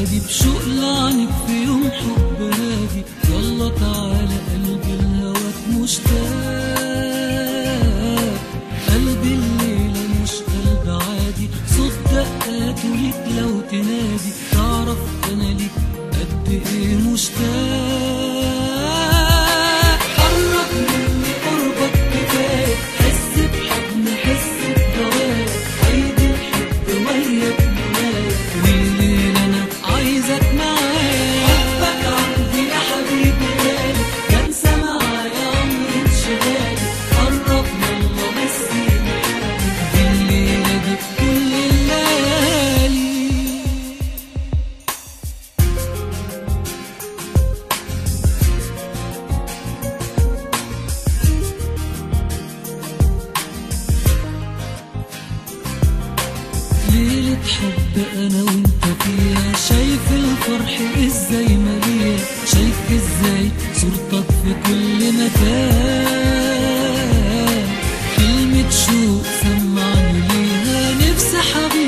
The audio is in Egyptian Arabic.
بنادي بشوق لعنك في يوم حب هادي يلا تعالى قلبي الهواك مشتاق قلبي الليلة مش قلب عادي صوت دقاته ليك لو تنادي تعرف انا ليك قد ايه مشتاق قرب مني قربك كفاية حس بحضن حس بدواء عيد الحب وياك منايا والليلة انا عايزك معايا حبك عندي يا حبيبي غالي بنسى معايا عمري انشغالي قرب يلا نسيني حالي الليلة دي كل الليالي ليلة حب أنا وأنت فيها شايف الفرح إزاي مليء شايف إزاي صورتك في كل مكان كلمة شوق سمعني ليها نفسي حبيبي